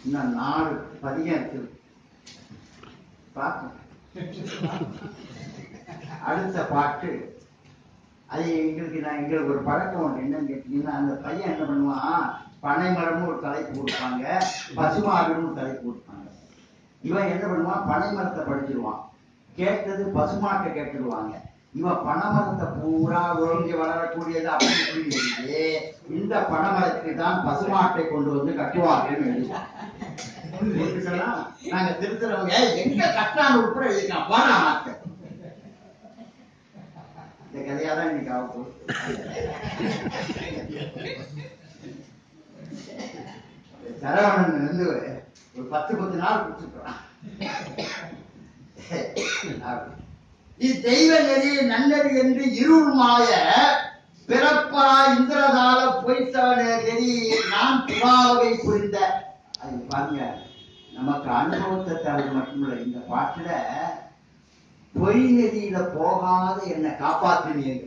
இன்னும் நாலு பதிகம் இருக்குது பார்ப்போம் அடுத்த பாட்டு அது எங்களுக்கு நான் எங்களுக்கு ஒரு பழக்கம் உண்டு என்னன்னு கேட்டீங்கன்னா அந்த பையன் என்ன பண்ணுவான் பனைமரம்னு ஒரு தலைப்பு கொடுப்பாங்க பசுமாடுன்னு ஒரு தலைப்பு கொடுப்பாங்க இவன் என்ன பண்ணுவான் பனைமரத்தை படிச்சிருவான் கேட்டது பசுமாட்டை கேட்டுடுவாங்க இவன் பனைமரத்தை பூரா ஒழுங்கி வளரக்கூடியது அப்படின்னு சொல்லி எழுதி இந்த பனைமரத்துக்கு தான் பசுமாட்டை கொண்டு வந்து கட்டுவாங்கன்னு எழுதுவான் எதுக்கு சொன்னா, நாங்க திருத்துறவங்க எங்க கட்டான உட்பட எழுதிக்கலாம் போனா மாட்டேன் இந்த கதையாதான் இன்னைக்கு ஆக போகுது சரவணன் வந்து ஒரு பத்து பத்து நாள் குடிச்சுக்கிறான் இது தெய்வ நெறி நன்னறி என்று இருள் மாய பிறப்பா இந்திரதால பொய்த்தவன நெறி நான் புறாவகை புரிந்த அது பாருங்க நமக்கு அனுபவத்தை தவிர மட்டுமில்லை இந்த பாட்டுல பொய் நெறியில போகாத என்னை காப்பாத்தினீங்க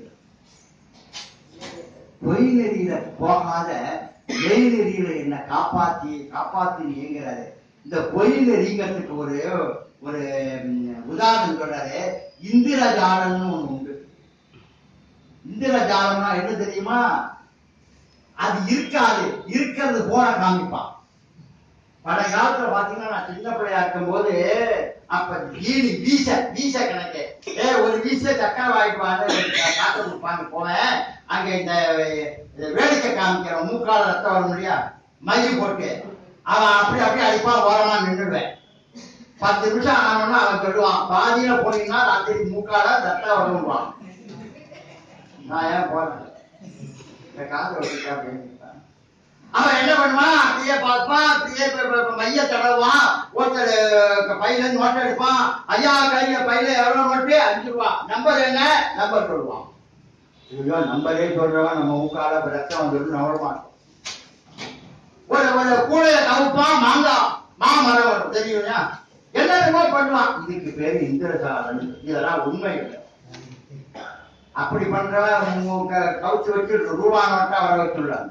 பொய் நெறியில போகாத மெய் நெறியில என்னை காப்பாத்தி காப்பாத்தினீங்கிறாரு இந்த பொய் நெறிங்கிறதுக்கு ஒரு ஒரு ம், உதாரணம் சொல்றாரு இந்திரஜாலம்னு ஒண்ணு உண்டு இந்திரஜாலம்னா என்ன தெரியுமா அது இருக்காது இருக்கிறது போல காமிப்பான் பழைய காலத்துல பாத்தீங்கன்னா நான் சின்ன பிள்ளையா இருக்கும் போது அப்ப ஈனி வீச வீச கணக்கு ஏ ஒரு வீச சக்கரை வாங்கிட்டு வாங்க காசை கொடுப்பாங்க போவேன் அங்க இந்த இந்த வேடிக்கை காமிக்கிற மூக்கால ரத்தம் வரும் இல்லையா மை போட்டு அவன் அப்படி அப்படியே அடிப்பான் ஓரமா நின்றுடுவேன் பத்து நிமிஷம் ஆனோன்னா அவன் சொல்லுவான் பாதியில போனீங்கன்னா ராத்திரி மூக்கால ரத்தம் வருவான் நான் ஏன் போறேன் இந்த காசை வச்சுட்டா அப்படின்னு அவன் என்ன பண்ணுவான் அப்படியே பார்ப்பான் அப்படியே ப- ப- ப- மைய தடவுவான் ஒருத்தர் பையில இருந்து நோட்டை எடுப்பான் ஐயா கையில பையில எவ்வளவு நோட்டு அஞ்சு ரூபா நம்பர் என்ன நம்பர் சொல்லுவான் ஐயோ நம்பரே சொல்றவன் நம்ம மூக்கால இப்ப ரத்தம் வந்துடும் நம்ப மாட்டோம் ஒரு ஒரு கூடையை கவுப்பான் மாங்காய் மாமரம் வரும் தெரியுமா என்னென்னமோ பண்ணுவான் இதுக்கு பேரு இந்திரசாலன் இதெல்லாம் உண்மை இல்லை அப்படி பண்றவன் உங்க கவுச்சு வச்சு ரூபா நோட்டா வர வச்சுள்ளாங்க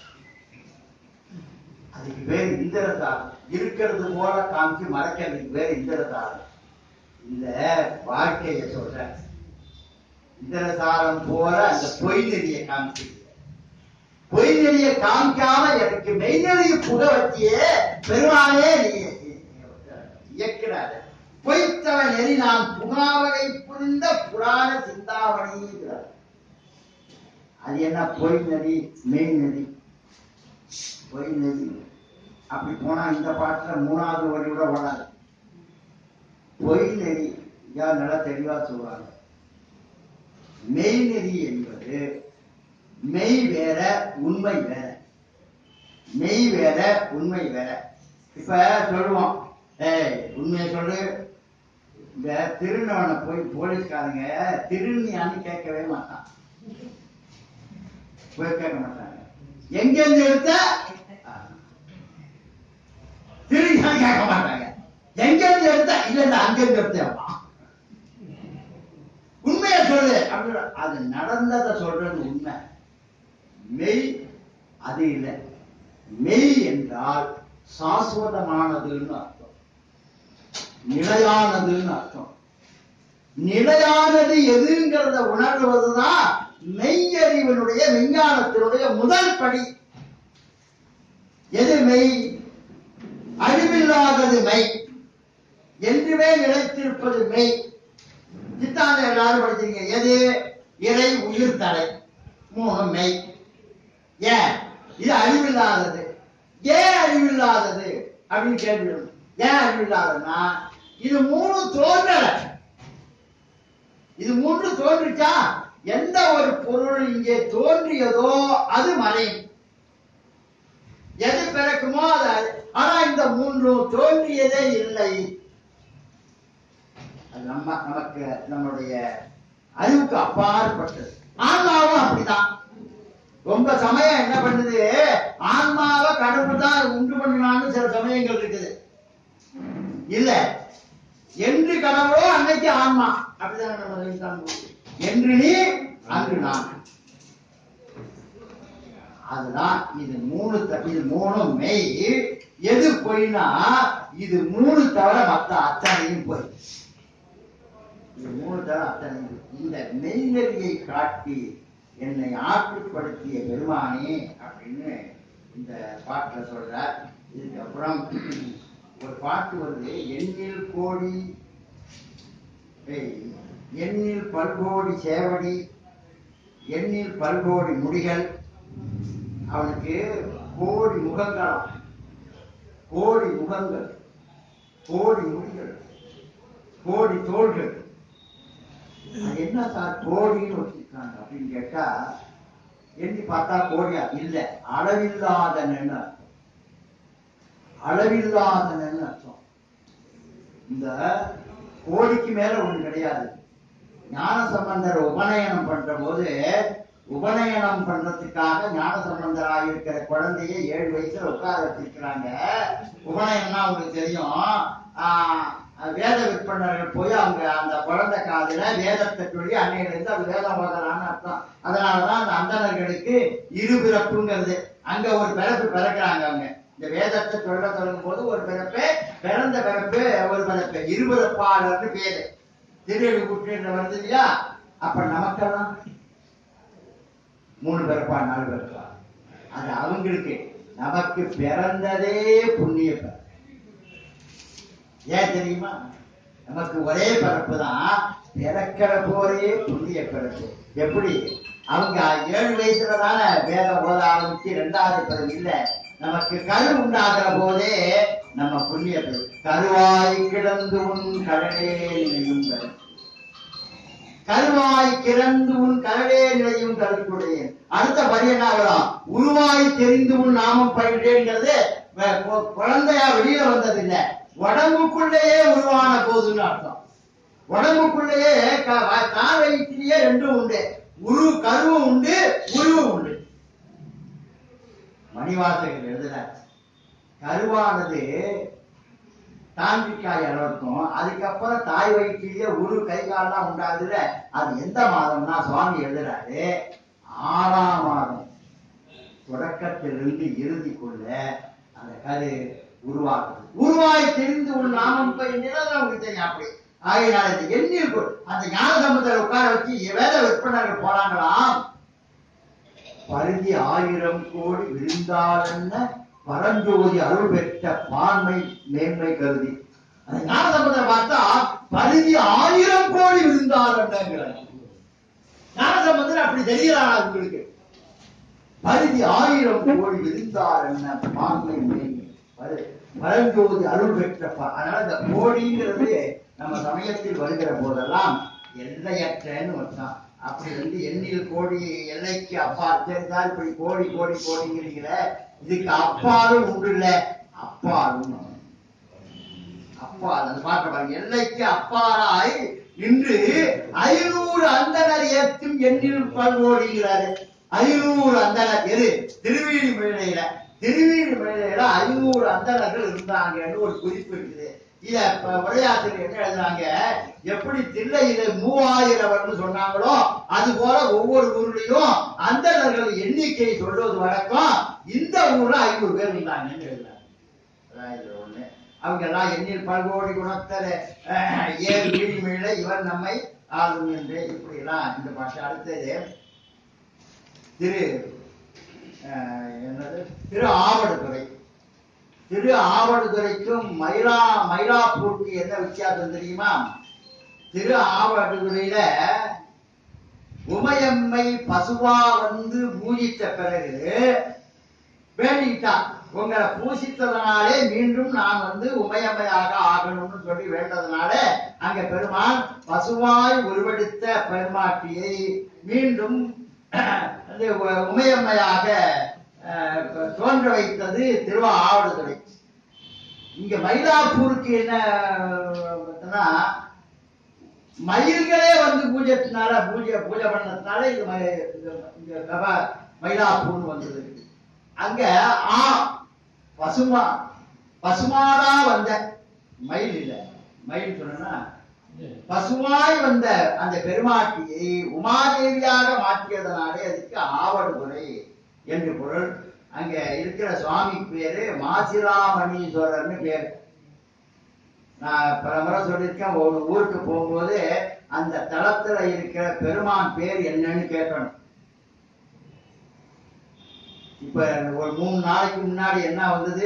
அதுக்கு பேர் இந்திரசாலம் இருக்கிறது போல காமிச்சு மறைக்கிறதுக்கு பேர் இந்திரசாலம் இந்த வாழ்க்கைய சொல்றேன் இந்திரசாலம் போல அந்த பொய் நெறிய காமிச்சு பொய் நெறிய காமிக்காம எனக்கு மெய்நெறிய புக வச்சியே பெருமானே நீ இயக்கிறாரு பொய்த்தவ நெறி நான் புகாவகை புரிந்த புராண சிந்தாமணிங்கிறார் அது என்ன பொய் நெறி மெய் நெறி பொய் நெறி அப்படி போனா இந்த பாட்டுல மூணாவது வரி கூட ஓடாது பொய் நெறி யார் நல்லா தெளிவா சொல்றாங்க மெய் நெறி என்பது மெய் வேற உண்மை வேற மெய் வேற உண்மை வேற இப்ப சொல்லுவோம் ஏய் உண்மையை சொல்லு இந்த திருநவனை போய் போலீஸ்காரங்க திருநியான்னு கேட்கவே மாட்டான் போய் கேட்க மாட்டாங்க எங்க இருந்து எடுத்த திருஞான் கேட்க மாட்டாங்க எங்க இருந்து எடுத்த இல்ல இல்ல அங்க இருந்து எடுத்தேன் உண்மையை சொல்லு அப்படின்னு அது நடந்ததை சொல்றது உண்மை மெய் அது இல்லை மெய் என்றால் சாஸ்வதமானதுன்னு அர்த்தம் நிலையானதுன்னு அர்த்தம் நிலையானது எதுங்கிறத உணர்வதுதான் மெய்யறிவினுடைய விஞ்ஞானத்தினுடைய முதல் படி எது மெய் அழிவில்லாதது மெய் என்றுமே நிலைத்திருப்பது மெய் சித்தாந்தம் எல்லாரும் படிச்சீங்க எது இறை உயிர் தலை மூணு மெய் ஏன் இது அழிவில்லாதது ஏன் அழிவில்லாதது அப்படின்னு கேள்வி வரும். ஏன் அழிவில்லாததுன்னா இது மூணு தோன்றல இது மூன்று தோன்றுச்சா எந்த ஒரு பொருள் இங்கே தோன்றியதோ அது மறையும் எது பிறக்குமோ அது அழி- ஆனா இந்த மூன்றும் தோன்றியதே இல்லை அது நம்ம நமக்கு நம்முடைய அறிவுக்கு அப்பாற்பட்டது ஆன்மாவும் அப்படிதான் ரொம்ப சமயம் என்ன பண்ணுது ஆன்மாவை கடவுள் தான் உண்டு பண்ணுவான்னு சில சமயங்கள் இருக்குது இல்ல என்று கடவுளோ அன்னைக்கு ஆன்மா அப்படிதான் நம்ம சொல்லித்தான் போகுது. என்று நீ அன்று நான் அதுதான் இது மூணு த- இது மூணும் மெய் எது பொய்னா இது மூணு தவிர மத்த அத்தனையும் பொய் இது மூணு தவிர அத்தனையும் பொய். இந்த மெய்நெறியை காட்டி என்னை ஆற்றுப்படுத்திய பெருமானே அப்படின்னு இந்த பாட்டுல சொல்றார் இதுக்கப்புறம் ஒரு பாட்டு வருது எண்ணில் கோடி ஏய், எண்ணில் பல்கோடி சேவடி எண்ணில் பல்கோடி முடிகள் அவனுக்கு கோடி முகங்களாம் கோடி முகங்கள் கோடி முடிகள் கோடி தோள்கள் அது என்ன சார் கோடின்னு வச்சிருக்காங்க அப்படின்னு கேட்டா எண்ணி பார்த்தா கோடியா இல்ல அளவில்லாதன்னு அர்த்தம் அளவில்லாதன்னு அர்த்தம் இந்த கோடிக்கு மேல ஒண்ணு கிடையாது ஞான சம்பந்தர் உபநயனம் பண்ற போது உபநயனம் பண்றதுக்காக ஞான சம்பந்தராக இருக்கிற குழந்தைய ஏழு வயசுல உட்கார வச்சிருக்கிறாங்க உபநயனம்னா உங்களுக்கு தெரியும் ஆஹ் வேத விற்பனர்கள் போய் அவங்க அந்த குழந்தை காதுல வேதத்தை சொல்லி அன்னையில இருந்து அது வேதம் ஓதலான்னு அர்த்தம் அதனாலதான் அந்த அந்தணர்களுக்கு இருபிறப்புங்கிறது அங்க ஒரு பிறப்பு பிறக்கிறாங்க அவங்க இந்த வேதத்தை சொல்ல தொடங்கும் போது ஒரு பிறப்பு பிறந்த பிறப்பு ஒரு பிறப்பு இருபிறப்பாளர்னு பேரு திருவள்ளு குற்றின்ற வருது இல்லையா அப்ப நமக்கெல்லாம் மூணு பிறப்பா நாலு பிறப்பா அது அவங்களுக்கு நமக்கு பிறந்ததே புண்ணிய பிறப்பு ஏன் தெரியுமா நமக்கு ஒரே பிறப்பு தான் பிறக்கிற போரே புண்ணிய பிறப்பு எப்படி அவங்க ஏழு வயசுல தானே வேதம் ஓத ஆரம்பிச்சு ரெண்டாவது பிறகு இல்ல நமக்கு கரு உண்டாகிற போதே நம்ம புண்ணிய பிறப்பு கருவாய் கிடந்து உன் கடலே நினையும் கரு கருவாய் கிறந்து உன் கரடே நிலையும் கருத்துடையேன் அடுத்த வரி என்ன வரும் உருவாய் தெரிந்து உன் நாமம் பயின்றேங்கிறது வ- கொ- குழந்தையா வெளியில வந்தது இல்ல உடம்புக்குள்ளேயே உருவான போதுன்னு அர்த்தம் உடம்புக்குள்ளேயே க- வ- தாய் வயிற்றிலேயே ரெண்டும் உண்டு உரு கருவும் உண்டு உருவும் உண்டு மணிவாசகர் எழுதுறார் கருவானது தாண்டிக்காய் அளவுக்கும் அதுக்கப்புறம் தாய் வயிற்றிலேயே உரு கை கால்லாம் உண்டாகுதுல அது எந்த மாதம்னா சுவாமி எழுதுறாரு ஆறாம் மாதம் தொடக்கத்திலிருந்து இறுதிக்குள்ள அந்த கரு உருவாகுது உருவாய் தெரிந்து உன் நாமம் பயின்றதான் நமக்கு தெரியும் அப்படி ஆகையினால இந்த எண்ணில் கொ- அந்த ஞான சமுதிர உட்கார வச்சு வேத விற்பனர்கள் போறாங்களாம் பருதி ஆயிரம் கோடி விருந்தாளன்ன பரஞ்சோதி அருள் பெற்ற பான்மை மேன்மை கருதி அந்த ஞான சம்பந்தம் பார்த்தா பருதி ஆயிரம் கோடி விருந்தாளன்ங்கிறார் ஞான சம்பந்தர் அப்படி தெரிகிறாரா உங்களுக்கு பருதி ஆயிரம் கோடி விருந்தார் என்ன பான்மை மேன்மை பரு- பரஞ்சோதி அருள் பெற்ற பா- அதனால இந்த கோடிங்கிறது நம்ம சமயத்தில் வருகிற போதெல்லாம் எல்லையற்றன்னு அர்த்தம் அப்படி வந்து எண்ணில் கோடி எல்லைக்கு அப்பா தெரிந்தால் இப்படி கோடி கோடி கோடிங்கிறீங்களே இதுக்கு அப்பாலும் உண்டு இல்ல அப்பாலும் அப்பால் அந்த பாட்டு பாருங்க எல்லைக்கு அப்பாலாய் இன்று ஐநூறு அந்தனர் ஏத்தும் எண்ணில் பல்வோடுகிறாரு ஐநூறு அந்தனர் எது திருவீழி மேலையில திருவீழி மேலையில ஐநூறு அந்தனர்கள் இருந்தாங்கன்னு ஒரு குறிப்பு இருக்குது இத ப- உரையாசிரியர் என்ன எழுதுறாங்க எப்படி தில்லையில மூவாயிரவர்னு சொன்னாங்களோ அது போல ஒவ்வொரு ஊர்லயும் அந்தணர்கள் எண்ணிக்கை சொல்வது வழக்கம் இந்த ஊர்ல ஐநூறு பேர் இருந்தாங்கன்னு எழுதுறாங்க அதான் இதுல ஒண்ணு அவங்க எல்லாம் எண்ணில் பல்கோடி குணத்தர ஏழு வீடிமையில இவர் நம்மை ஆளும் என்று இப்படி எல்லாம் இந்த பாட்டு அடுத்தது திரு அஹ், என்னது திரு ஆவடுதுறை திரு ஆவடுதுறைக்கும் மயிலா மயிலாப்பூருக்கு என்ன வித்தியாசம் தெரியுமா திரு ஆவடுதுறையில உமையம்மை பசுவா வந்து பூஜித்த பிறகு வேண்டிக்கிட்டா உங்களை பூசித்ததனாலே மீண்டும் நான் வந்து உமையம்மையாக ஆகணும்னு சொல்லி வேண்டதுனால அங்க பெருமான் பசுவாய் உருவெடுத்த பெருமாட்டியை மீண்டும் அந்த உ- உமையம்மையாக அஹ், தோன்ற வைத்தது திருவா ஆவடுதுறை இங்க மயிலாப்பூருக்கு என்ன பார்த்தோன்னா, மயில்களே வந்து பூஜைனால பூஜை பூஜை பண்ணதுனால இது ம- இந்த- இந்த கப மயிலாப்பூர்னு வந்தது அங்க ஆ பசுமா பசுமாடா வந்த மயில் இல்ல மயில் சொன்னா பசுவாய் வந்த அந்த பெருமாட்டியை உமாதேவியாக மாற்றியதனாலே அதுக்கு ஆவடுதுறை என்று பொருள் அங்க இருக்கிற சுவாமி பேரு மாசிலாமணீஸ்வரர்னு பேரு நான் பல முறை சொல்லியிருக்கேன் ஒரு ஊருக்கு போகும்போது அந்த தளத்துல இருக்கிற பெருமான் பேர் என்னன்னு கேட்கணும் இப்ப ஒரு மூணு நாளைக்கு முன்னாடி என்ன வந்தது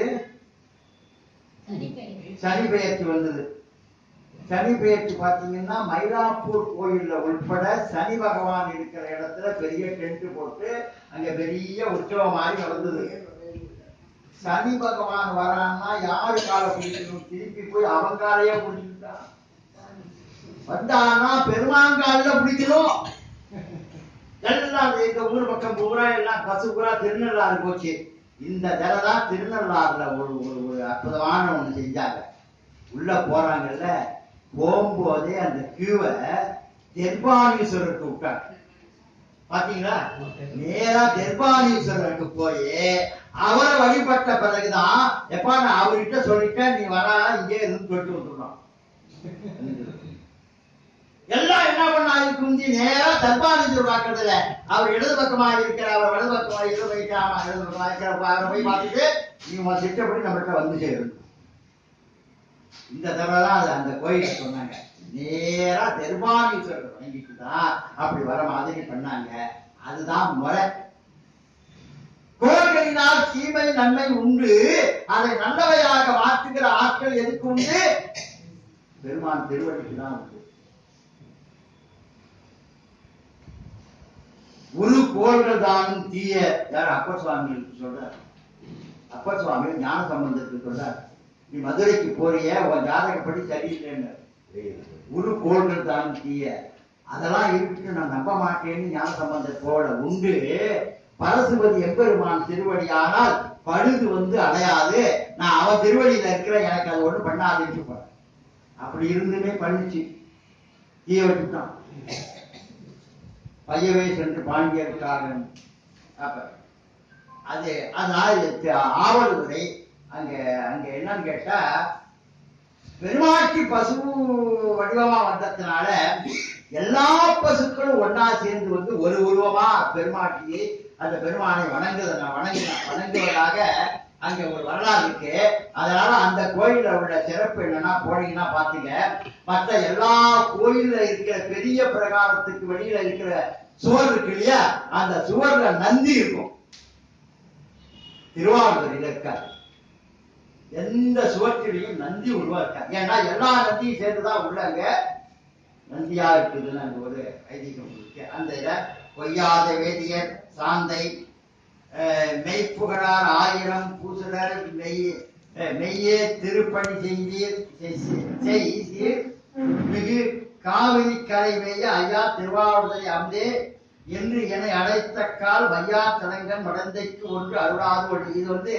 சனி பெயர்ச்சி வந்தது சனி பெயர்ச்சி பாத்தீங்கன்னா மயிலாப்பூர் கோயில்ல உட்பட சனி பகவான் இருக்கிற இடத்துல பெரிய டென்ட் போட்டு அங்க பெரிய உற்சவம் மாதிரி நடந்தது சனி பகவான் வரான்னா யாரு காலை பிடிக்கணும் திருப்பி போய் அவன் காலையே பிடிச்சுட்டான் வந்தானா பெருமாங்கால பிடிக்கணும் எல்லாம் எங்க ஊர் பக்கம் பூரா எல்லாம் பசு பூரா திருநள்ளாறு போச்சு இந்த தடவை தான் திருநள்ளாறுல ஒரு ஒரு ஒரு அற்புதமான ஒண்ணு செஞ்சாங்க உள்ள போறாங்கல்ல போகும்போதே அந்த கியூவை தெர்பானீஸ்வரருக்கு விட்டாங்க பாத்தீங்களா நேரா தெர்பானீஸ்வரருக்கு போய் அவரை வழிபட்ட பிறகுதான் எப்பா நான் அவர்கிட்ட சொல்லிட்டேன் நீ வரா இங்கே இருந்து சொல்லிட்டு வந்துடணும் எல்லாம் என்ன பண்ணா இதுக்கு முந்தி நேரா தர்பானீஸ்வரர் பார்க்கறதுல அவர் இடது பக்கமா இருக்கிற அவர் வலது பக்கமா இடது வைக்காம இடது பக்கமா இருக்கிற அவரை போய் பார்த்துட்டு நீ உன் திட்டப்படி நம்மகிட்ட வந்து சேரும் இந்த தடவை தான் அது அந்த கோயில சொன்னாங்க நேரா தெர்பானீஸ்வரர் வணங்கிட்டு தான் அப்படி வர மாதிரி பண்ணாங்க அதுதான் முறை கோள்களினால் தீமை நன்மை உண்டு அதை நல்லவையாக மாற்றுகிற ஆட்கள் எதுக்கு உண்டு பெருமான் திருவடிக்கு தான் உண்டு உரு கோள்கள் தானும் தீய யார் அப்பர் சுவாமிகளுக்கு சொல்றார் அப்பர் சுவாமி ஞான சம்பந்தத்துக்கு சொல்றார் நீ மதுரைக்கு போறிய உன் ஜாதகப்படி சரியில்லைன்னு உரு கோள்கள் தானும் தீய அதெல்லாம் இருக்கு நான் நம்ப மாட்டேன்னு ஞான சம்பந்தம் போல உண்டு பரசுபதி எம்பெருமான் திருவடி ஆனால் பழுது வந்து அடையாது நான் அவன் திருவடியில இருக்கிற எனக்கு அது ஒண்ணு பண்ணாதுன்னு சொல்றேன். அப்படி இருந்துமே பண்ணிச்சு தீய விட்டுட்டான் பையவே சென்று பாண்டியருக்காக அப்ப அது அது ஆவல் உரை அங்க அங்க என்னன்னு கேட்டா பெருமாட்டி பசு வடிவமா வந்ததுனால எல்லா பசுக்களும் ஒன்னா சேர்ந்து வந்து ஒரு உருவமா பெருமாட்டியை அந்த பெருமானை வணங்குத வணங்கின வணங்குவதாக அங்க ஒரு வரலாறு இருக்கு அதனால அந்த கோயில்ல உள்ள சிறப்பு என்னன்னா போனீங்கன்னா பாத்தீங்க மற்ற எல்லா கோயில்ல இருக்கிற பெரிய பிரகாரத்துக்கு வெளியில இருக்கிற சுவர் இருக்கு இல்லையா அந்த சுவர்ல நந்தி இருக்கும் திருவாரூரில் இருக்காது எந்த சுவற்றிலையும் நந்தி உருவா இருக்காது ஏன்னா எல்லா நந்தியும் சேர்ந்துதான் உள்ளங்க நந்தியா இருக்குதுன்னு அங்க ஒரு ஐதீகம் இருக்கு அந்த இத பொய்யாத வேதியர் சாந்தை அஹ், மெய்ப்புகழார் ஆயிரம் பூசுடர் மெய் அஹ், மெய்யே திருப்பணி செய்தீர் செய்- செய்தீர் மிகு காவிரி கரை மேய ஐயா திருவாவூரை அம்தே என்று என்னை அழைத்த கால் வையா தடங்கன் மடந்தைக்கு ஒன்று அருளாது ஒன்று இது வந்து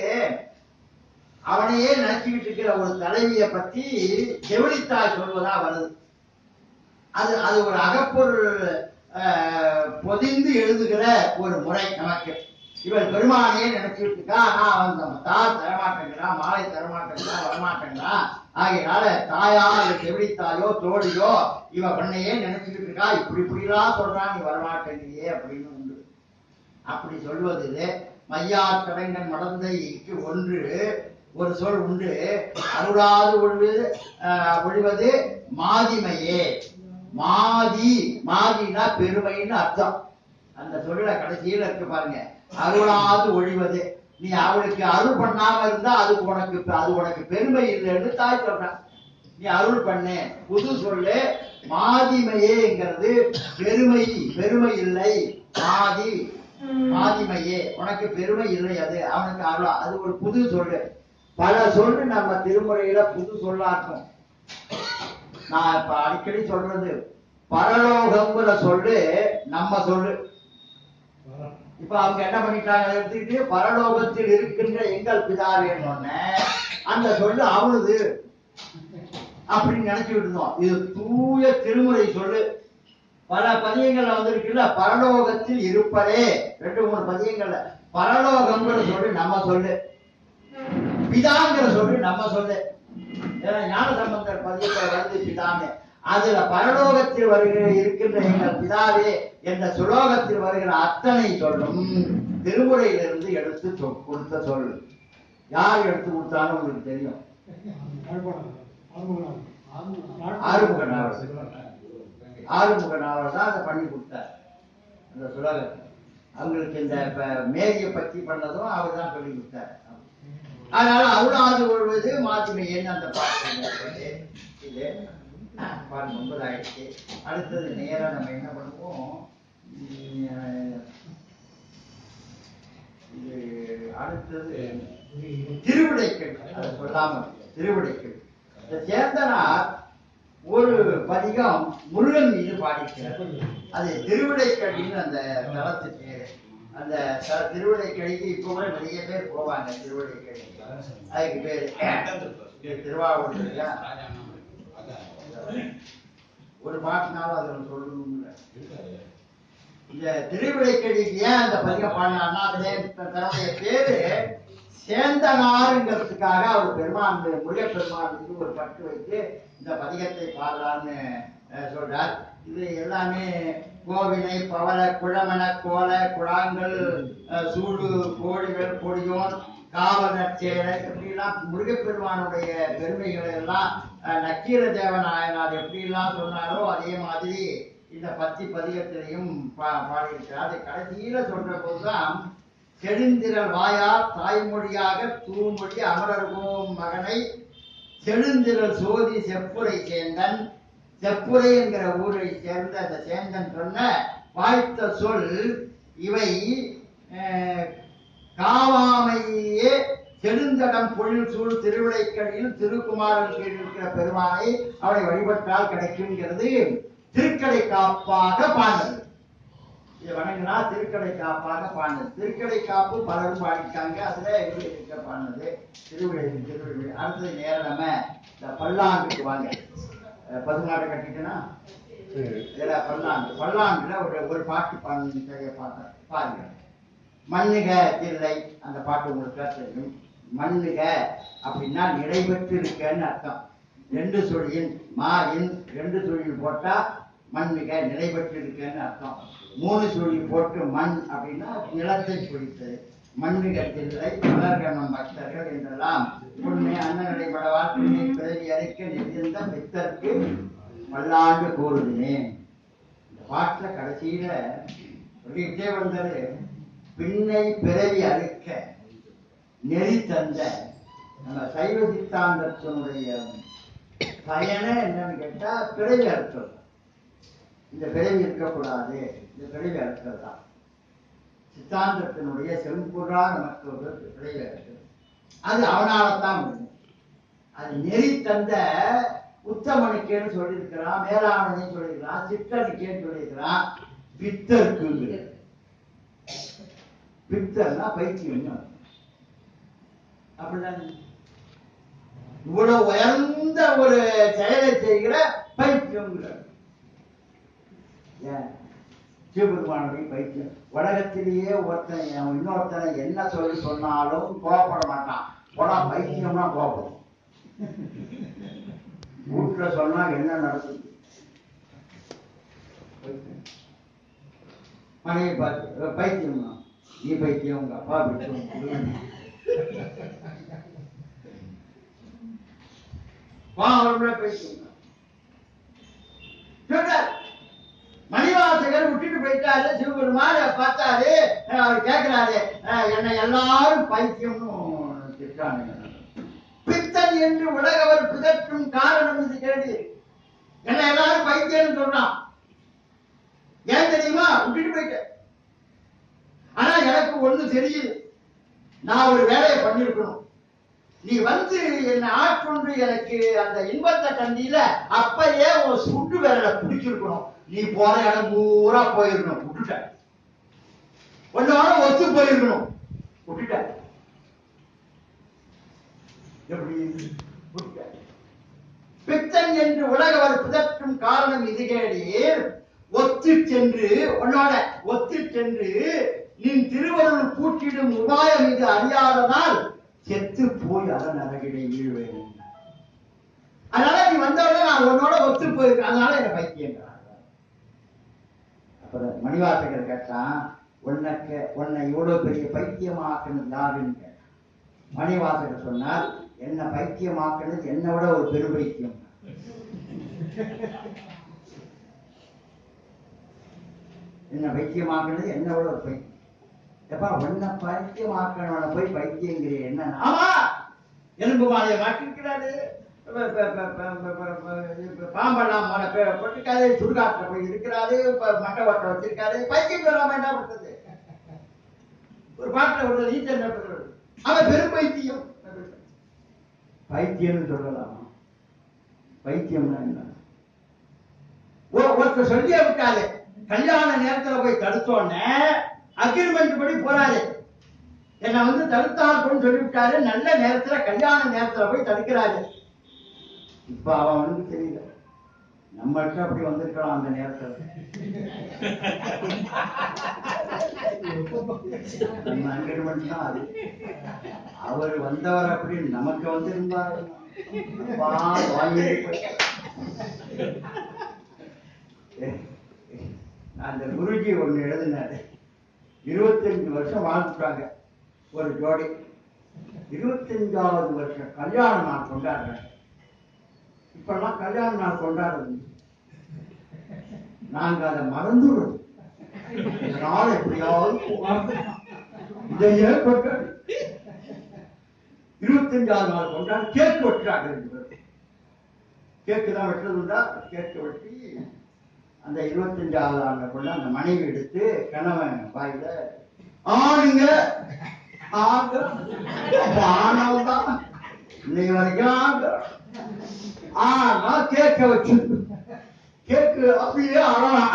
அவனையே நினைச்சுக்கிட்டு இருக்கிற ஒரு தலைவியை பத்தி செவிலித்தாய் சொல்வதா வருது அது அது ஒரு அகப்பொருள் அஹ், பொதிந்து எழுதுகிற ஒரு முறை நமக்கு இவர் பெருமானையே நினைச்சிட்டு இருக்கா ஆனா அவன் நம்ம தார் தரமாட்டேங்கிறான் மாலை தரமாட்டேங்கிறான் வரமாட்டேங்கிறான் ஆகையினால தாயா அது செவிலித்தாயோ தோழியோ இவ பண்ணையே நினைச்சுக்கிட்டு இருக்கா இப்படி இப்படிலாம் சொல்றான் நீ வரமாட்டேங்கிறியே அப்படின்னு உண்டு அப்படி சொல்வது இது மையார் கலைஞன் மடந்தைக்கு ஒன்று ஒரு சொல் உண்டு அருளாது ஒழிவது ஆஹ், ஒழிவது மாதிமையே மாதி மாதினா பெருமைன்னு அர்த்தம் அந்த சொல்ல கடைசியில இருக்கு பாருங்க அருளாது ஒழிவது நீ அவளுக்கு அருள் பண்ணாம இருந்தா அதுக்கு உனக்கு அது உனக்கு பெருமை இல்லைன்னு தாய் சொல்றான் நீ அருள் பண்ணு புது சொல்லு மாதிமையேங்கிறது பெருமை பெருமை இல்லை மாதி மாதிமையே உனக்கு பெருமை இல்லை அது அவனுக்கு அருளா அது ஒரு புது சொல்லு பல சொல்லு நம்ம திருமுறையில புது சொல்லாக்கும் நான் இப்ப அடிக்கடி சொல்றது பரலோகம்ங்கிற சொல்லு நம்ம சொல்லு இப்ப அவங்க என்ன பண்ணிட்டாங்க அதை எடுத்துக்கிட்டு பரலோகத்தில் இருக்கின்ற எங்கள் பிதாவேன்னு அந்த சொல்லு அவனுது அப்படின்னு நினைச்சுட்டு இருந்தோம் இது தூய திருமுறை சொல்லு பல பதியங்கள்ல வந்திருக்குல்ல பரலோகத்தில் இருப்பதே ரெண்டு மூணு பதியங்கள்ல பரலோகம்ங்கிற சொல்லு நம்ம சொல்லு பிதாங்கிற சொல்லு நம்ம சொல்லு ஏன்னா ஞான சம்பந்தர் பதியத்துல வருது பிதான்னு அதுல பரலோகத்தில் வருகிற இருக்கின்ற எங்கள் பிதாவே என்ற சுலோகத்தில் வருகிற அத்தனை சொல்லும் திருமுறையிலிருந்து எடுத்து சொ- கொடுத்த சொல் யார் எடுத்து கொடுத்தாலும் உங்களுக்கு தெரியும் ஆறுமுக நாவல் ஆறுமுக நாவல் தான் அதை பண்ணி கொடுத்தார் அந்த சுலகத்தை அவங்களுக்கு இந்த இப்ப மேரியை பத்தி பண்ணதும் அவர் தான் சொல்லி கொடுத்தார் அதனால அருளாது கொள்வது மாத்திமையேன்னு அந்த பாட்டு இருக்குது. இது பாருங்க ஒன்பது ஆயிடுச்சு அடுத்தது நேரா நம்ம என்ன பண்ணுவோம் உம், இது அடுத்தது திருவிடைக்கள் அதை சொல்லாம இருக்கு. திருவிடைக்கள் இந்த சேந்தனார் ஒரு பதிகம் முருகன் மீது பாடிக்கிறார் அது திருவிடைக்கடின்னு அந்த தளத்து பேரு அந்த த- திருவிடைக்கடிக்கு இப்ப கூட நிறைய பேர் போவாங்க திருவிடைக்கடி அதுக்கு பேரு இங்க திருவாவூர் இல்லையா ஒரு பாட்டுனாலும் அதில் சொல்லணும்ல இந்த திருவிடைக்கடிக்கு ஏன் அந்த பதிகம் பாடினார்னா அதுல தன்னுடைய பேரு சேந்தனாருங்கிறதுக்காக அவர் பெருமான் முருகப்பெருமானுக்கு ஒரு பட்டு வைத்து இந்த பதிகத்தை பாடலான்னு அஹ், சொல்றார் இது எல்லாமே கோவிலை பவள குழமன கோல குழாங்கள் அஹ், சூடு கோடிகள் கொடியோன் காவலச்சேலை இப்படிலாம் முருகப்பெருமானுடைய பெருமைகளை எல்லாம் அஹ், நக்கீர தேவநாயனார் எப்படிலாம் சொன்னாரோ அதே மாதிரி இந்த பத்தி பதிகத்திலையும் பா பாடியிருக்கிறார் அதை கடைசியில சொல்ற போதுதான் செழுந்திரல் வாயார் தாய்மொழியாக தூமொழி அமரர்கோம் மகனை செழுந்திரல் சோதி செப்புரை சேந்தன் செப்புரை என்கிற ஊரை சேர்ந்த அந்த சேந்தன் சொன்ன வாய்த்த சொல் இவை அஹ், காவாமையே செழுந்தடம் பொழில் சூழ் திருவிடைக்கடியில் திருக்குமாரன் கீழ் இருக்கிற பெருமானை அவனை வழிபட்டால் கிடைக்குங்கிறது திருக்கடை காப்பாக பாடுறது இதை வணங்கினா திருக்கடை காப்பாக பாடினது திருக்கடை காப்பு பலரும் பாடிட்டாங்க அதுல எங்க இருக்க பாடினது திருவிழை திருவிழை அடுத்தது நேரம் நம்ம இந்த பல்லாண்டுக்கு வாங்க அஹ் பசுமாடை கட்டிட்டனா இதுல பல்லாண்டு பல்லாண்டுல ஒரு ஒரு பாட்டு பாடின பார்த்தேன் பாருங்க மண்ணுக தில்லை அந்த பாட்டு உங்களுக்கு தெரியும் மண்ணுக அப்படின்னா நிறைவேற்று இருக்கன்னு அர்த்தம் ரெண்டு சொல்லின் மா இன் ரெண்டு சொல்லில் போட்டா மண்ணுக நிறைவேற்று இருக்கன்னு அர்த்தம் மூணு சொல்லி போட்டு மண் அப்படின்னா நிலத்தை குறித்தது மண்ணுக தில்லை மலர்கணம் பக்தர்கள் என்றெல்லாம் உண்மை அன்னநடை படவால் பின்னை பிறவி அறைக்க நெறிந்த பித்தர்க்கு பல்லாண்டு கூறுதினேன் இந்த பாட்டுல கடைசியில சொல்லிட்டே வந்தது பின்னை பிறவி அறுக்க நெறி தந்த நம்ம சைவ சித்தாந்தத்தினுடைய பயனே என்னன்னு கேட்டா பிறவி அறுத்தல் இந்த பிறவி இருக்கக்கூடாது இந்த பிறவி அறுத்தல் தான் சித்தாந்தத்தினுடைய செம்புறா நமக்கு ஒரு பிறவி அறுத்தல் அது அவனால்தான் முடியும் அது நெறி தந்த உத்தமனுக்கேன்னு சொல்லியிருக்கிறான் மேலானனையும் சொல்லியிருக்கிறான் சித்தனுக்கேன்னு சொல்லியிருக்கிறான் பித்தருக்கு பித்தர்னா பைத்தியம் அப்படிதான் இவ்வளவு உயர்ந்த ஒரு செயலை செய்கிற பைத்தியங்கிறார் ஏன் சிவபெருமானுடைய பைத்தியம் உலகத்திலேயே ஒருத்தன் அவன் இன்னொருத்தனை என்ன சொல்லி சொன்னாலும் கோபப்பட மாட்டான் போடா பைத்தியம்னா கோபம் வீட்டுல சொன்னா என்ன நடக்குது பைத்தியம். மனைவி பார்த்து "இவ பைத்தியம்னா நீ பைத்தியம் உங்க அப்பா பைத்தியம் வா அவரோட பைத்தியம் சொல்றார் மணிவாசகர் விட்டுட்டு போயிட்டாரு சிவபெருமான் பார்த்தாரு அஹ் அவர் கேட்கிறாரு அஹ் என்னை எல்லாரும் பைத்தியம்னு திட்டானுங்க பித்தன் என்று உலகவர் பிதற்றும் காரணம் இது கேள்வி என்னை எல்லாரும் பைத்தியம்னு சொல்றான் ஏன் தெரியுமா விட்டுட்டு போயிட்டேன் ஆனா எனக்கு ஒண்ணு தெரியுது நான் ஒரு வேலையை பண்ணிருக்கணும் நீ வந்து என்னை ஆட்கொண்டு எனக்கு அந்த இன்பத்தை கண்டியில அப்பயே உன் சுட்டு விரலை பிடிச்சிருக்கணும் நீ போற இடம் பூரா போயிருக்கணும் விட்டுட்ட ஒன்னோட ஒத்து போயிருக்கணும் விட்டுட்ட எப்படி விட்டுட்ட பித்தன் என்று உலகவர் பிதற்றும் காரணம் இது கேளீர் ஒத்து சென்று உன்னோட ஒத்து சென்று நின் திருவருள் கூட்டிடும் உபாயம் இது அறியாததால் செத்து போய் அதன் அழகிடை வீழ்வேன் அதனால நீ வந்தவொடனே நான் உன்னோட ஒத்து போயிருக்கேன் அதனால என்ன பைத்தியங்கிறாங்க அப்புறம் மணிவாசகர் கேட்டான் உன்னைக்கு உன்னை இவ்வளவு பெரிய பைத்தியமாக்குனது யாருன்னு கேட்டான். மணிவாசகர் சொன்னார் என்ன பைத்தியமாக்குனது என்னை விட ஒரு பெரு பைத்தியம் என்ன பைத்தியமாக்குனது என்னை விட ஒரு பைத்தியம் எப்பா உன்னை பைத்தியமாக்கணும்னு போய் பைத்தியங்கிற என்ன ஆமா எலும்பு மாலையை மாட்டிருக்கிறாரு ப- ப- ப- ப- ப- ப- ப- பாம்பெல்லாம் மர- ப- போட்டிருக்காரு சுடுகாட்டுல போய் இருக்கிறாரு ப- மட்டை வட்டை வச்சிருக்காரு பைத்தியம் சொல்லாம என்ன பண்றது ஒரு பாட்டுல ஒரு நீச்சல் நடத்துகிறது அவன் பெரும் பைத்தியம் பைத்தியம்னு சொல்லலாமா பைத்தியம்னா என்ன ஒரு- ஒருத்தர் சொல்லியே விட்டாரு கல்யாண நேரத்துல போய் தடுத்தோடனே அக்ரிமெண்ட் படி போறாரு என்னை வந்து தடுத்தாருன்னு சொல்லி விட்டாரு நல்ல நேரத்துல கல்யாண நேரத்துல போய் தடுக்கிறாரு இப்ப அவன் வந்து தெரியல நம்மள்ட்ட அப்படி வந்திருக்கலாம் அந்த நேரத்துல நம்ம அக்ரிமெண்ட் தான் அது அவர் வந்தவர் அப்படி நமக்கு வந்திருந்தார் அப்பா, வாங்கியே போய். அந்த குருஜி ஒண்ணு எழுதினாரு இருபத்தஞ்சு வருஷம் வாழ்ந்துட்டாங்க ஒரு ஜோடி இருபத்தஞ்சாவது வருஷம் கல்யாண நாள் கொண்டாடுறாங்க இப்பெல்லாம் கல்யாண நாள் கொண்டாடுறது நாங்க அதை மறந்துடுறோம் இந்த நாள் எப்படியாவது போகாது. இதை ஏன் கொண்டாடு இருபத்தஞ்சாவது நாள் கொண்டாடு கேக் வெட்டுறாங்க ரெண்டு பேரும் கேக்கு தான் வெட்டுறதுண்டா கேக்கு வெட்டி அந்த இருபத்தஞ்சாவது ஆண்டுல கொண்டு அந்த மனைவி எடுத்து கணவன் வாயில ஆணுங்க ஆங்க ஆனவதான் இன்னைக்கு வரைக்கும் ஆங்க ஆனா கேக்க வச்சு கேக்கு அப்படியே அழலாம்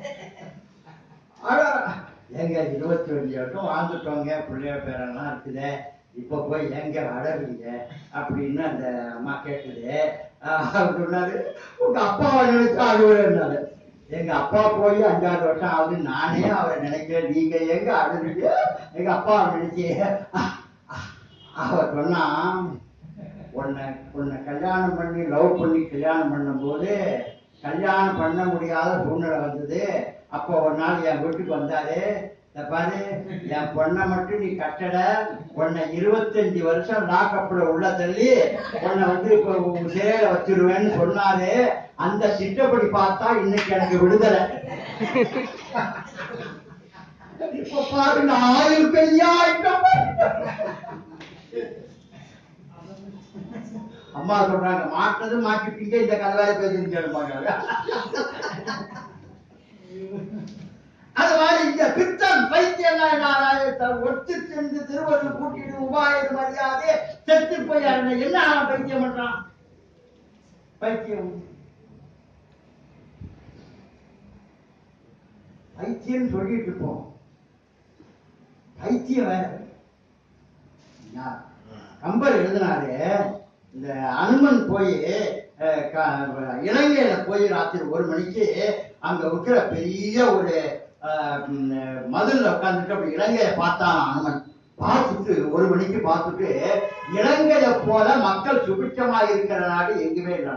அழ எங்க இருபத்தி அஞ்சு வருஷம் வாழ்ந்துட்டோங்க பிள்ளைய பேரெல்லாம் இருக்குதே இப்ப போய் எங்க அழறீங்க அப்படின்னு அந்த அம்மா கேக்குது ஆஹ் அவர் சொன்னாரு உங்க அப்பாவை நினைச்சு அழுவுறேன்னாரு எங்க அப்பா போய் அஞ்சாறு வருஷம் ஆகுது நானே அவரை நினைக்கிறேன் நீங்க எங்க அழுதுட்டு எங்க அப்பாவை நினைச்சு அவர் சொன்னா உன்னை உன்னை கல்யாணம் பண்ணி லவ் பண்ணி கல்யாணம் பண்ணும்போது கல்யாணம் பண்ண முடியாத சூழ்நிலை வந்தது அப்போ ஒரு நாள் என் வீட்டுக்கு வந்தாரு "இத பாரு என் பொண்ணை மட்டும் நீ கட்டட உன்னை இருபத்தஞ்சு வருஷம் லாக்கப்ல உள்ள தள்ளி உன்னை வந்து இப்போ உன் சிறையில வச்சிருவேன்னு சொன்னாரு அந்த திட்டப்படி பார்த்தா இன்னைக்கு எனக்கு விடுதலை இப்ப பாரு நான் ஆயுள் பெரியா அம்மா சொல்றாங்க மாட்டது மாட்டிப்பீங்க இந்த கதவாய பேசுன்னு கேட்பாங்க அது மாதிரி இந்த பித்தம் பைத்தியம் ஒத்து சென்று திருவள்ளுவர் கூட்டிட்டு உபாயம் மரியாதை செத்து போய் அவனை என்ன அவன் பைத்தியம் பண்றான் பைத்தியம் பைத்தியம் சொல்லிட்டு இருப்போம் பைத்தியம் வேற நான் கம்பர் எழுதினாரு இந்த அனுமன் போய் அஹ், க- இலங்கையில போய் ராத்திரி ஒரு மணிக்கு அங்க இருக்கிற பெரிய ஒரு அஹ், ம், மதுல்ல உட்கார்ந்துட்டு அப்படி இலங்கையை பார்த்தான் அனுமன் பார்த்துட்டு ஒரு மணிக்கு பார்த்துட்டு இலங்கையை போல மக்கள் சுபிட்சமா இருக்கிற நாடு எங்குமே இல்லை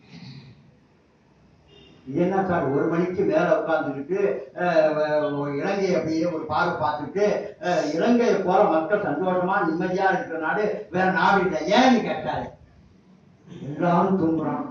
இது என்ன சார் ஒரு மணிக்கு மேல உட்கார்ந்துக்கிட்டு இலங்கையை அப்படியே ஒரு பார்வை பார்த்துட்டு அஹ், இலங்கையை போல மக்கள் சந்தோஷமா நிம்மதியா இருக்கிற நாடு வேற நாடு இல்லை ஏன்னு கேட்டாரு எல்லாரும் தூங்குறான்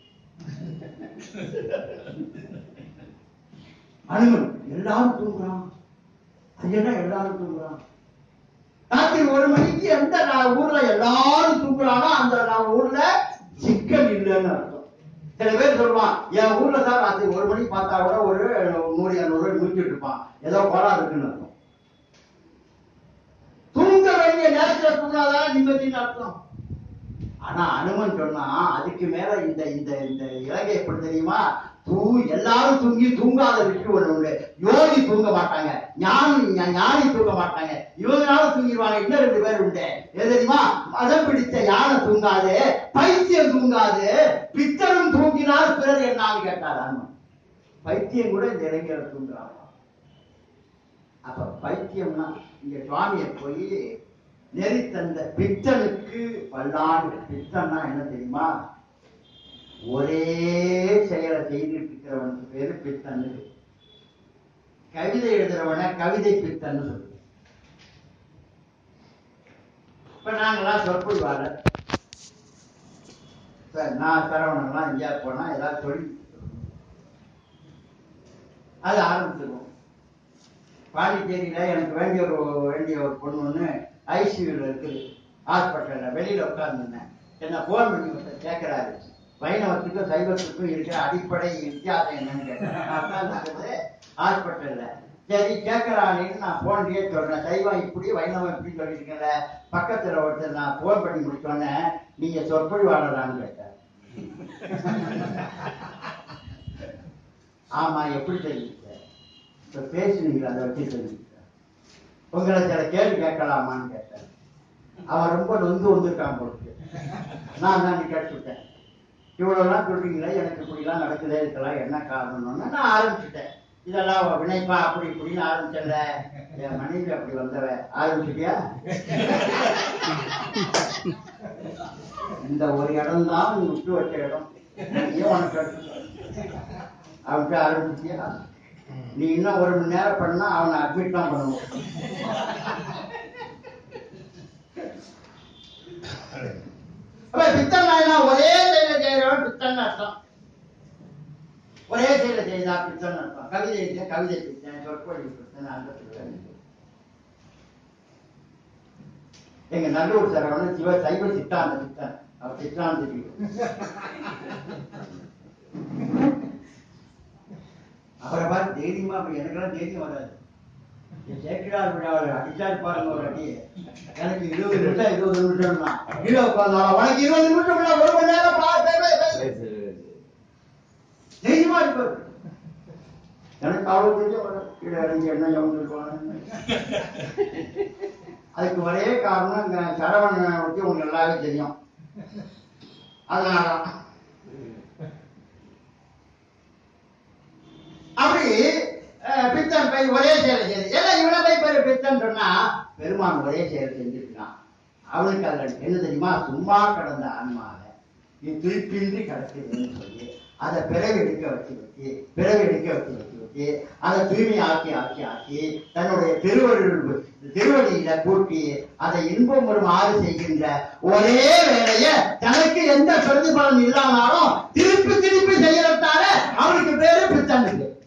அனுமன் எல்லாரும் தூங்குறான் அது என்ன எல்லாரும் தூங்குறான் ராத்திரி ஒரு மணிக்கு எந்த நா- ஊர்ல எல்லாரும் தூங்குறானோ அந்த நா- ஊர்ல சிக்கல் இல்லைன்னு அர்த்தம் சில பேர் சொல்லுவான் என் ஊர்ல தான் ராத்திரி ஒரு மணிக்கு பார்த்தா கூட ஒரு நூறு இரநூறு ரூபாய் முடிச்சுட்டு இருப்பான் ஏதோ கோளாறு இருக்குன்னு அர்த்தம் தூங்க வேண்டிய நேரத்துல தூங்காதான நிம்மதின்னு அர்த்தம் ஆனா அனுமன் சொன்னா அதுக்கு மேல இந்த இந்த இந்த இலங்கை எப்படி தெரியுமா தூ எல்லாரும் தூங்கி தூங்காத விட்டு ஒண்ணு உண்டு யோகி தூங்க மாட்டாங்க ஞானி ஞா- ஞானி தூங்க மாட்டாங்க இவங்களாலும் தூங்கிடுவாங்க இன்னும் ரெண்டு பேர் உண்டு எது தெரியுமா மதம் பிடித்த யானை தூங்காது பைத்தியம் தூங்காது பித்தனும் தூங்கினால் பிறர் என்னான்னு கேட்டார் அனுமன் பைத்தியம் கூட இந்த இளைஞர் தூங்குறாங்க அப்ப பைத்தியம்னா இங்க சுவாமியை போய் நெறி தந்த பித்தனுக்கு பல்லாண்டு பித்தன்னா என்ன தெரியுமா ஒரே செயலை செய்துட்டு இருக்கிறவனுக்கு பேரு பித்தன் கவிதை எழுதுறவன கவிதை பித்தன்னு சொல்லுவேன் இப்ப நாங்கெல்லாம் சொற்பொழிவாளர் சார் நான் சரவணன்லாம் எங்கேயா போனா ஏதாவது சொல்லி அது ஆரம்பிச்சிருவோம் பாண்டிச்சேரியில எனக்கு வேண்டிய ஒரு வேண்டிய ஒரு பொண்ணு ஒன்று ஐசியூல இருக்குது ஹாஸ்பிட்டல்ல வெளியில உட்கார்ந்துருந்தேன் என்ன போன் பண்ணி ஒருத்தர் கேட்கிறாரு வைணவத்துக்கும் சைவத்துக்கும் இருக்கிற அடிப்படை வித்தியாசம் என்னன்னு கேட்கிறேன் ஹாஸ்பிட்டல்ல சரி கேட்கறானேன்னு நான் போன்லயே சொல்றேன் சைவம் இப்படி வைணவம் இப்படி சொல்லியிருக்கேன்ல பக்கத்துல ஒருத்தர் நான் போன் பண்ணி முடிச்சோன்னே நீங்க சொற்பொழிவாளரான்னு கேட்டார் ஆமா எப்படி தெரிஞ்சுக்க இப்ப பேசுனீங்களா அதை வச்சு தெரிஞ்சுக்க உங்களை சில கேள்வி கேட்கலாமான்னு கேட்டேன் அவன் ரொம்ப நொந்து வந்திருக்கான் பொழுது நான் தான் கேட்டுவிட்டேன் இவ்வளவுலாம் சொல்றீங்களே எனக்கு இப்படிலாம் நடக்குதே இருக்கலாம் என்ன காரணம்னு நான் ஆரம்பிச்சுட்டேன் இதெல்லாம் வினைப்பா அப்படி இப்படின்னு ஆரம்பிச்சல என் மனைவி அப்படி வந்தவ ஆரம்பிச்சிட்டியா இந்த ஒரு இடம் தான் நீ விட்டு வச்ச இடம் ஏன் உனக்கு அடுத்து அவன்கிட்ட ஆரம்பிச்சியா நீ இன்னும் ஒரு மணி நேரம் பண்ணா அவனை அட்மிட் தான் பண்ணணும் அப்ப பித்தன் நாயனா ஒரே செயல செய்யறவன் பித்தன் அர்த்தம் ஒரே செயல செய்தா பித்தன் அர்த்தம் கவிதை எழுதிய கவிதை பித்தன் சொற்பொழி பித்தன் அந்த பித்தன் எங்க நல்லூர் சரவணன் சிவ சைவ சித்தாந்த பித்தன் அவர் சித்தாந்த தெரியும் அவரை பார்த்து தைரியமா அப்படி எனக்கெல்லாம் தைரியம் வராது என் சேக்கிழார் விழாவில் அடிச்சாரு பாருங்க ஒரு அடி எனக்கு இருபது நிமிஷம் இருபது நிமிஷம் தான் கீழே உட்காந்தாலும் உனக்கு இருபது நிமிஷம் இல்ல ஒரு மணி நேரம் பார்த்து தைரியமா இருப்பாரு எனக்கு அவ்வளவு தெரியும் வராது. கீழே இறங்கி என்ன எவங்க அதுக்கு ஒரே காரணம் இந்த சரவணனை பத்தி உங்களுக்கு எல்லாமே தெரியும் அதனால அப்படி அஹ், பித்தன் போய் ஒரே செயலை செய்து எல்லாம் இவனை போய் பெரு பித்தன் சொன்னா பெருமான் ஒரே செயலை செஞ்சிருக்கான் அவனுக்கு அதுல என்ன தெரியுமா சும்மா கடந்த ஆன்மாவை நீ திருப்பின்றி கிடக்குதுன்னு சொல்லி அதை பிறகு எடுக்க வச்சு வச்சு பிறகு எடுக்க வச்சு வச்சு வச்சு அதை தூய்மை ஆக்கி ஆக்கி ஆக்கி தன்னுடைய திருவடி திருவடியில கூட்டி அதை இன்பம் வரும் ஆறு செய்கின்ற ஒரே வேலைய தனக்கு எந்த பிரதிபலன் இல்லாமலும் திருப்பி திருப்பி செய்யறதால அவனுக்கு பேரு பித்தன் இருக்கு